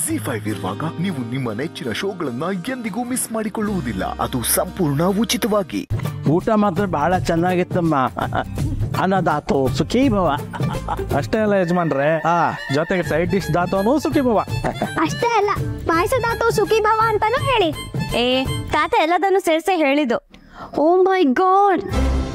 G five ಇರುವಾಗ ನೀವು ನಿಮ್ಮ ನೆಚ್ಚಿನ ಶೋಗಳನ್ನ ಎಂದಿಗೂ ಮಿಸ್ ಮಾಡಿಕೊಳ್ಳುವುದಿಲ್ಲ ಅದು ಸಂಪೂರ್ಣ ಉಚಿತವಾಗಿ ಊಟ ಮಾತ್ರ ಬಹಳ ಚೆನ್ನಾಗಿತ್ತಮ್ಮ ಅನ್ನದಾತು ಸುಖೀ ಭವ ಅಷ್ಟೇ ಅಲ್ಲ ಯಜಮಾನ್ರೆ ಆ ಜೊತೆಗೆ ಸೈಡ್ ಡಿಶ್ ದಾತವನು ಸುಖಿ ಭವ ಅಷ್ಟೇ ಅಲ್ಲ ಪಾಯಸದಾತು ಸುಖಿ ಭವ ಅಂತಾನು ಹೇಳಿ ಏ ತಾತ ಎಲ್ಲದನ್ನು ಸೇರ್ಸೆ ಹೇಳಿದ್ದು ಓ ಮೈ ಗಾಡ್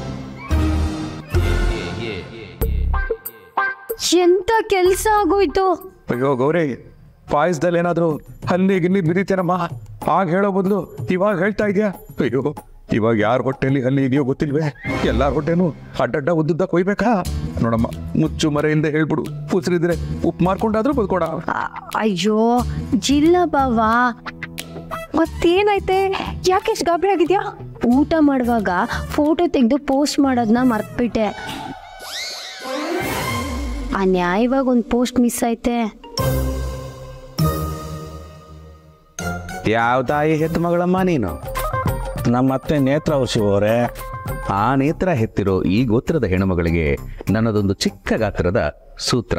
ಎಂತ ಕೆಲ್ಸ ಆಗೋಯ್ತು ಅಯ್ಯೋ ಗೌರಿ ಪಾಯಸದಲ್ಲಿ ಏನಾದ್ರು ಹಲ್ಲಿ ಗಿಲ್ಲಿ ಬಿರಿತೇನಮ್ಮ ಆಗ ಹೇಳೋ ಬದಲು ಇವಾಗ ಹೇಳ್ತಾ ಇದೆಯಾ ಅಯ್ಯೋ ಇವಾಗ ಯಾರ ಹೊಟ್ಟೆಲಿ ಹಲ್ಲಿ ಇದೆಯೋ ಗೊತ್ತಿಲ್ವೇ ಎಲ್ಲಾರ ಹೊಟ್ಟೆನು ಅಡ್ಡಡ್ಡ ಉದ್ದುದ್ದ ಕೊಯ್ಬೇಕಾ ನೋಡಮ್ಮ ಮುಚ್ಚು ಮರೆ ಇಲ್ಲದೆ ಹೇಳ್ಬಿಡು ಉಸಿರಿದ್ರೆ ಉಪ್ಪು ಮಾರ್ಕೊಂಡಾದ್ರೂ ಬದುಕೋಣ ಅ- ಅಯ್ಯೋ ಜಿಲ್ಲ ಬಾವ ಮತ್ತೇನೈತೆ ಯಾಕೆ ಇಷ್ಟು ಗಾಬರಿ ಆಗಿದ್ಯಾ ಊಟ ಮಾಡುವಾಗ ಫೋಟೋ ತೆಗೆದು ಪೋಸ್ಟ್ ಮಾಡೋದನ್ನ ಮರ್ತ್ಬಿಟ್ಟೆ ಆ ನ್ಯಾಯವಾಗಿ ಒಂದು ಪೋಸ್ಟ್ ಮಿಸ್ ಐತೆ ಯಾವ ತಾಯಿ ಹೆತ್ತ ಮಗಳಮ್ಮ ನೀನು ನಮ್ಮ ಅತ್ತೆ ನೇತ್ರ ಅವರೇ ಆ ನೇತ್ರ ಹೆತ್ತಿರೋ ಈ ಗೋತ್ರದ ಹೆಣ್ಣುಮಗಳಿಗೆ ನನ್ನದೊಂದು ಚಿಕ್ಕ ಗಾತ್ರದ ಸೂತ್ರ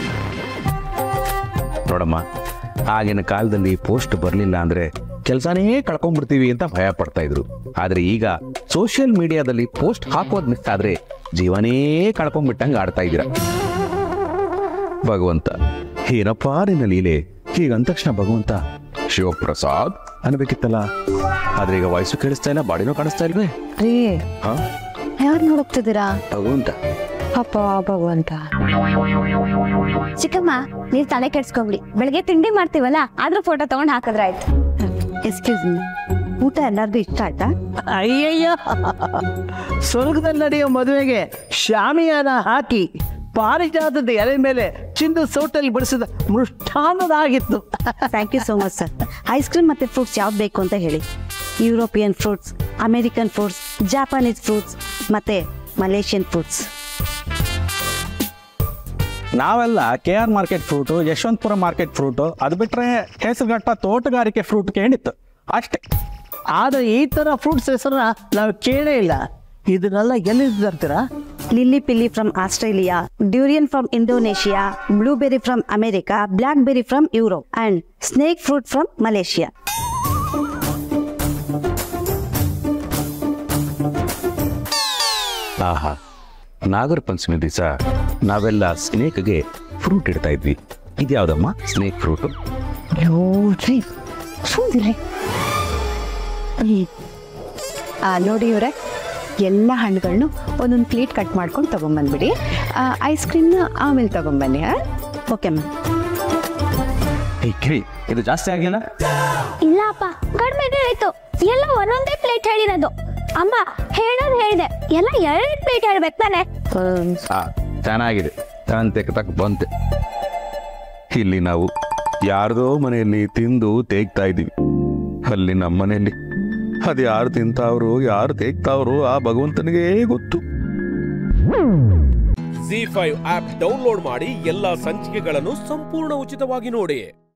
ನೋಡಮ್ಮ ಆಗಿನ ಕಾಲದಲ್ಲಿ ಪೋಸ್ಟ್ ಬರಲಿಲ್ಲ ಅಂದ್ರೆ ಕೆಲಸನೇ ಕಳ್ಕೊಂಡ್ಬಿಡ್ತೀವಿ ಅಂತ ಭಯ ಪಡ್ತಾ ಇದ್ರು ಆದ್ರೆ ಈಗ ಸೋಷಿಯಲ್ ಮೀಡಿಯಾದಲ್ಲಿ ಪೋಸ್ಟ್ ಹಾಕೋದ್ ಮಿಸ್ ಆದ್ರೆ ಜೀವನೇ ಕಳ್ಕೊಂಡ್ಬಿಟ್ಟಂಗೆ ಆಡ್ತಾ ಇದ್ದೀರ ಭಗವಂತ ಏನಪ್ಪಾ ನಿನ್ನ ಲೀಲೆ ಹೀಗಂದ ತಕ್ಷಣ ಭಗವಂತ ಶಿವಪ್ರಸಾದ್ ಅನ್ಬೇಕಿತ್ತಲ್ಲ ಆದ್ರೆ ಈಗ ವಯಸ್ಸು ಕೇಳಿಸ್ತಾ ಇಲ್ಲ ಬಾಡಿನೂ ಕಾಣಿಸ್ತಾ ಇಲ್ವೇ ರೀ ಹಾ ಯಾರು ನೋಡೋಗ್ತಿದ್ದೀರಾ ಭಗವಂತ ಅಪ್ಪ ಭಗವಂತ ಚಿಕ್ಕಮ್ಮ ನೀವ್ ತಲೆ ಕೆಡ್ಸ್ಕೊಬಿಡಿ ಬೆಳಗ್ಗೆ ತಿಂಡಿ ಮಾಡ್ತೀವಲ್ಲ ಆದ್ರೂ ಫೋಟೋ ತಗೊಂಡ್ ಹಾಕಿದ್ರಾಯ್ತು ಎಕ್ಸ್ಕ್ಯೂಸ್ ಮೀ ಊಟ ಎಲ್ಲರಿಗೂ ಇಷ್ಟ ಆಯ್ತಾ ಅಯ್ಯಯ್ಯ ಸ್ವರ್ಗದಲ್ಲಿ ನಡೆಯೋ ಮದುವೆಗೆ ಶಾಮಿಯಾನ ಹಾಕಿ ಪಾರಿಜಾತದ ಎಲೆ ಮೇಲೆ ಚಿಂದು ಸೌಟಲ್ಲಿ ಬಡಿಸಿದ ಮೃಷ್ಟಾನ್ನದಾಗಿತ್ತು thank you so much sir ice cream ಮತ್ತು ಫ್ರೂಟ್ಸ್ ಯಾವ್ದು ಬೇಕು ಅಂತ ಹೇಳಿ European fruits American fruits Japanese fruits ಮತ್ತು ಮಲೇಷಿಯನ್ ಫ್ರೂಟ್ಸ್ ನಾವೆಲ್ಲ K R market fruit Yeshwanthpur market fruit ಅದು ಬಿಟ್ರೆ ಹೆಸರುಘಟ್ಟ ತೋಟಗಾರಿಕೆ ಫ್ರೂಟ್ ಕೇಳಿತ್ತು ಅಷ್ಟೇ ಆದರೆ ಈ ಥರ ಫ್ರೂಟ್ಸ್ ಹೆಸರನ್ನ ನಾವು ಕೇಳೇ ಇಲ್ಲ ಇದನ್ನೆಲ್ಲ ಎಲ್ಲಿಂದ ತರ್ತೀರಾ lilly pilly from Australia durian from Indonesia blueberry from America blackberry from Europe and snake fruit from Malaysia ಆಹಾ ನಾಗರ ಪಂಚಮಿ ದಿವಸ ನಾವೆಲ್ಲ ಸ್ನೇಕ್ಗೆ ಫ್ರೂಟ್ ಇಡ್ತಾ ಇದ್ವಿ ಇದ್ಯಾವ್ದಮ್ಮ ಸ್ನೇಕ್ ಫ್ರೂಟು ನೋಡ್ರಿ ಸುಮ್ನಿರಿ ನೋಡಿ ಇವರೇ ಎಲ್ಲ ಹಣ್ಣುಗಳನ್ನು ಒಂದೊಂದು ಪ್ಲೇಟ್ ಕಟ್ ಮಾಡ್ಕೊಂಡು ತೊಗೊಂಬಂದ್ಬಿಡಿ ಐಸ್ ಕ್ರೀಮ್ನ ಆಮೇಲೆ ತೊಗೊಂಬನ್ನಿ ಹಾಂ ಓಕೆ ಮ್ಯಾಮ್ ಕಿರಿ ಇದು ಜಾಸ್ತಿ ಆಗಿಲ್ಲ ಇಲ್ಲ ಅಪ್ಪ ಕಡಿಮೆ ಆಯ್ತು ಎಲ್ಲ ಒಂದೊಂದೇ ಪ್ಲೇಟ್ ಹೇಳಿರೋದು ಅಮ್ಮ ಹೇಳೋದು ಹೇಳಿದೆ ಎಲ್ಲ ಎರಡು ಪ್ಲೇಟ್ ಹೇಳ್ಬೇಕು ತಾನೆ ಆ, ಚೆನ್ನಾಗಿದೆ ತಂತೆ ತಕ್ಕ ಬಂತೆ ಇಲ್ಲಿ ನಾವು ಯಾರ್ದೋ ಮನೆಯಲ್ಲಿ ತಿಂದು ತೇಗ್ತಾ ಇದೀವಿ ಅಲ್ಲಿ ನಮ್ಮ ಮನೆಯಲ್ಲಿ ಅದು ಯಾರು ತಿಂತಾವ್ರು ಯಾರು ತೇಗ್ತಾವ್ರು ಆ ಭಗವಂತನಿಗೆ ಗೊತ್ತು ಜಿ ಫೈವ್ ಆಪ್ ಡೌನ್ಲೋಡ್ ಮಾಡಿ ಎಲ್ಲಾ ಸಂಚಿಕೆಗಳನ್ನು ಸಂಪೂರ್ಣ ಉಚಿತವಾಗಿ ನೋಡಿ